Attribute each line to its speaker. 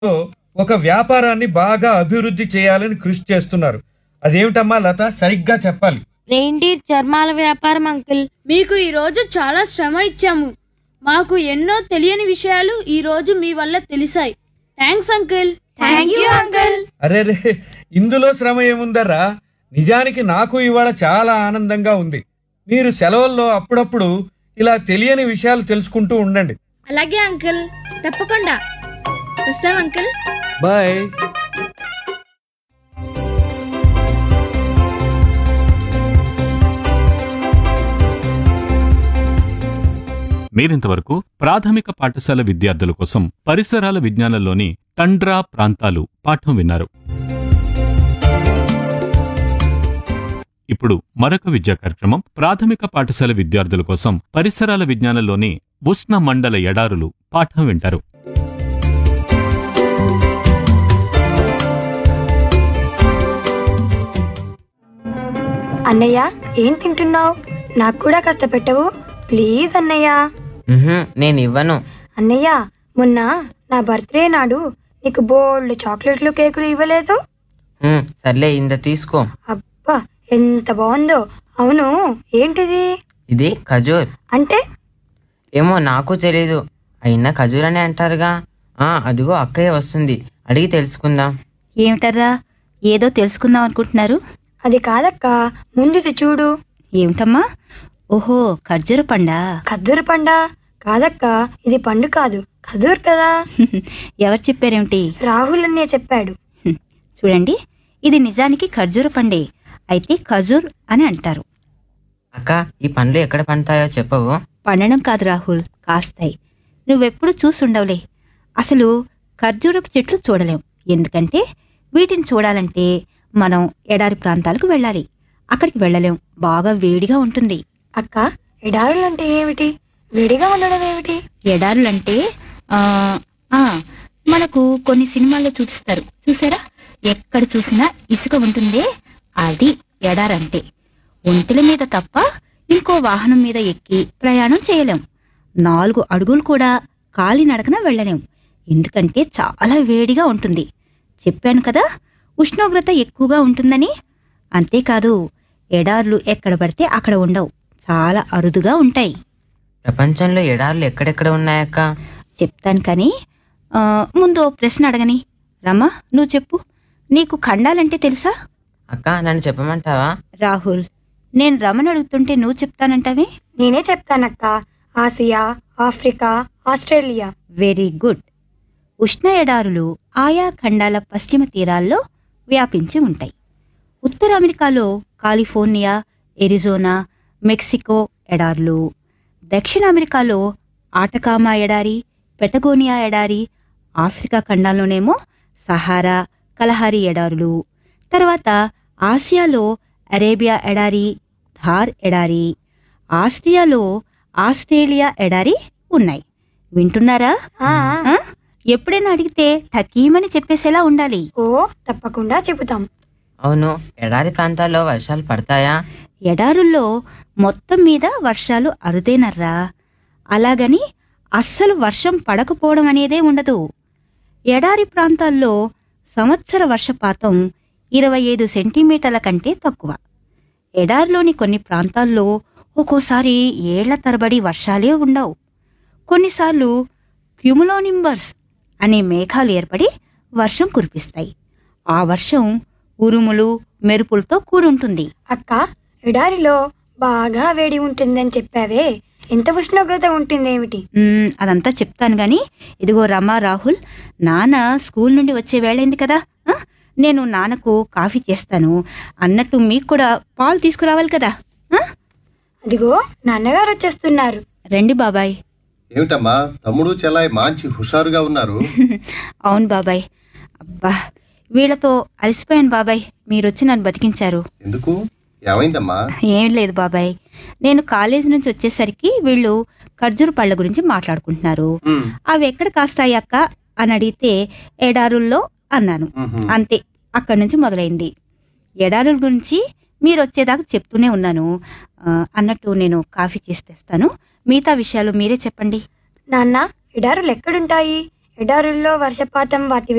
Speaker 1: ఒక వ్యాపారాన్ని బాగా అభివృద్ధి చేయాలని కృషి చేస్తున్నారు అదేమిటమ్మా లత సరిగ్గా చెప్పాలి
Speaker 2: రెయిన్డీర్ చర్మాల వ్యాపారం అంకుల్
Speaker 3: మీకు ఈ రోజు చాలా శ్రమ ఇచ్చాము మాకు ఎన్నో తెలియని విషయాలు ఈ రోజు మీ వల్ల తెలిసాయి thanks uncle
Speaker 2: thank you uncle
Speaker 1: అరే రే ఇందులో శ్రమ ఏముందరా నిజానికి నాకు ఇవాళ చాలా ఆనందంగా ఉంది మీరు సెలవుల్లో అప్పుడప్పుడు ఇలా తెలియని విషయాలు తెలుసుకుంటూ ఉండండి
Speaker 3: అలాగే అంకుల్ తప్పకుండా వస్తాం అంకుల్
Speaker 1: బాయ్
Speaker 4: మీరింతవరకు ప్రాథమిక పాఠశాల విద్యార్థుల కోసం పరిసరాల విజ్ఞానంలోని టండ్రా ప్రాంతాలు పాఠం విన్నారు ఇప్పుడు మరొక విద్యా కార్యక్రమం ప్రాథమిక పాఠశాల విద్యార్థుల కోసం పరిసరాల విజ్ఞానంలోని ఉష్ణ మండల ఎడారులు పాఠం వింటారు
Speaker 5: అన్నయ్య ఏం తింటున్నావు నాకు కూడా కాస్త పెట్టవు ప్లీజ్ అన్నయ్య
Speaker 6: ఉహుం, నేను ఇవ్వను
Speaker 5: అన్నయ్య మొన్న నా బర్త్డే నాడు నీకు బోల్డ్ చాక్లెట్లు కేకులు ఇవ్వలేదు
Speaker 6: ఉమ్, సర్లే ఇంత తీసుకో
Speaker 5: అబ్బా ఎంత బాగుందో అవును ఏంటిది
Speaker 6: ఇది ఖజూర్
Speaker 5: అంటే
Speaker 6: ఏమో నాకు తెలీదు అయినా ఖజూర్ అని అంటారుగా ఆ అదిగో అక్కయ్య వస్తుంది అడిగి తెలుసుకుందాం
Speaker 7: ఏమిటర్రా ఏదో తెలుసుకుందాం అనుకుంటున్నారు
Speaker 5: అది కాదక్క ముందుది చూడు
Speaker 7: ఏమిటమ్మా ఓహో ఖర్జూర పండా
Speaker 5: ఖద్దూరు పండ కాదక్క ఇది పండు కాదు ఖదూర్ కదా
Speaker 7: ఎవరు చెప్పారేమిటి
Speaker 5: రాహుల్ అన్నయ్య చెప్పాడు
Speaker 7: హ్మ్. చూడండి ఇది నిజానికి ఖర్జూర పండే అయితే ఖజూర్ అని అంటారు
Speaker 6: అక్క ఈ పండ్లు ఎక్కడ పండుతాయో చెప్పవు
Speaker 7: పండడం కాదు రాహుల్ కాస్తాయి నువ్వెప్పుడు చూసుండవులే అసలు ఖర్జూరపు చెట్లు చూడలేం ఎందుకంటే వీటిని చూడాలంటే మనం ఎడారి ప్రాంతాలకు వెళ్ళాలి అక్కడికి వెళ్ళలేం బాగా వేడిగా ఉంటుంది
Speaker 5: అక్క ఎడారులు అంటే ఏమిటి వేడిగా ఉండడం ఏమిటి
Speaker 7: ఎడారులంటే ఆ, ఆ, మనకు కొన్ని సినిమాల్లో చూపిస్తారు చూసారా ఎక్కడ చూసినా ఇసుక ఉంటుందే అది ఎడారంటే ఒంటెల మీద తప్ప ఇంకో వాహనం మీద ఎక్కి ప్రయాణం చేయలేం నాలుగు అడుగులు కూడా కాలినడకన వెళ్ళలేం ఎందుకంటే చాలా వేడిగా ఉంటుంది చెప్పాను కదా ఉష్ణోగ్రత ఎక్కువగా ఉంటుందని అంతేకాదు ఎడార్లు ఎక్కడ పడితే అక్కడ ఉండవు చాలా అరుదుగా ఉంటాయి
Speaker 6: ప్రపంచంలో ఎడారులు ఎక్కడెక్కడ ఉన్నాయక్క
Speaker 7: చెప్తాను కానీ ఆ, ముందు ఓ ప్రశ్న అడగని రమ్మా నువ్వు చెప్పు నీకు ఖండాలంటే తెలుసా
Speaker 6: అక్క నన్ను చెప్పమంటావా
Speaker 7: రాహుల్ నేను రమణ అడుగుతుంటే నువ్వు చెప్తానంటావే
Speaker 5: నేనే చెప్తానక్క Asia Africa Australia
Speaker 7: very good ఉష్ణ ఎడారులు ఆయా ఖండాల పశ్చిమ తీరాల్లో వ్యాపించి ఉంటాయి ఉత్తర అమెరికాలో కాలిఫోర్నియా ఎరిజోనా మెక్సికో ఎడారులు దక్షిణ అమెరికాలో ఆటకామా ఎడారి పెటగోనియా ఎడారి ఆఫ్రికా ఖండాల్లోనేమో సహారా కలహారి ఎడారులు తర్వాత ఆసియాలో అరేబియా ఎడారి థార్ ఎడారి ఆస్ట్రియాలో ఆస్ట్రేలియా ఎడారి ఉన్నాయి వింటున్నారా
Speaker 5: ఆ,
Speaker 7: ఆ? ఎప్పుడైనా అడిగితే టకీమని చెప్పేసేలా ఉండాలి
Speaker 5: ఓ తప్పకుండా చెబుతాం
Speaker 6: అవును ఎడారి ప్రాంతాల్లో వర్షాలు పడతాయా
Speaker 7: ఎడారుల్లో మొత్తం మీద వర్షాలు అరుదేనర్రా అలాగని అస్సలు వర్షం పడకపోవడం అనేదే ఉండదు ఎడారి ప్రాంతాల్లో సంవత్సర వర్షపాతం ఇరవై ఐదు సెంటీమీటర్ల కంటే తక్కువ ఎడారిలోని కొన్ని ప్రాంతాల్లో ఒక్కోసారి ఏళ్ల తరబడి వర్షాలే ఉండవు కొన్నిసార్లు క్యుములోనింబర్స్ అనే మేఘాలు ఏర్పడి వర్షం కురిపిస్తాయి ఆ వర్షం ఉరుములు మెరుపులతో కూడుంటుంది
Speaker 5: అక్క ఎడారిలో బాగా వేడి ఉంటుందని చెప్పావే ఎంత ఉష్ణోగ్రత ఉంటుందేమిటి
Speaker 7: మ్మ్, అదంతా చెప్తాను గాని ఇదిగో రమా రాహుల్ నాన్న స్కూల్ నుండి వచ్చే వేళైంది కదా ఆ? నేను నాన్నకు కాఫీ చేస్తాను అన్నట్టు మీకు కూడా పాలు తీసుకురావాలి కదా ఆ?
Speaker 5: అదిగో నాన్నగారు వచ్చేస్తున్నారు
Speaker 7: రండి బాబాయ్
Speaker 8: ఏమిటమ్మా తమ్ముడు చెల్లాయి మంచి హుషారుగా ఉన్నారు
Speaker 7: అవును బాబాయ్ అబ్బా వీళ్ళతో అలసిపోయాను బాబాయ్ మీరొచ్చి నన్ను బతికించారు
Speaker 8: ఎందుకు ఏమైందమ్మా
Speaker 7: ఏం లేదు బాబాయ్ నేను కాలేజీ నుంచి వచ్చేసరికి వీళ్ళు ఖర్జూరు పళ్ళ గురించి మాట్లాడుకుంటున్నారు
Speaker 8: ఉమ్,
Speaker 7: అవి ఎక్కడ కాస్తాయి అక్క అని అడిగితే ఎడారుల్లో అన్నాను
Speaker 8: ఉహుం.
Speaker 7: అంతే అక్కడి నుంచి మొదలైంది ఎడారుల గురించి మీరు వచ్చేదాకా చెప్తూనే ఉన్నాను ఆ, అన్నట్టు నేను కాఫీ చేసి తెస్తాను మిగతా విషయాలు మీరే చెప్పండి
Speaker 5: నాన్న ఎడారులు ఎక్కడుంటాయి ఎడారుల్లో వర్షపాతం వాటి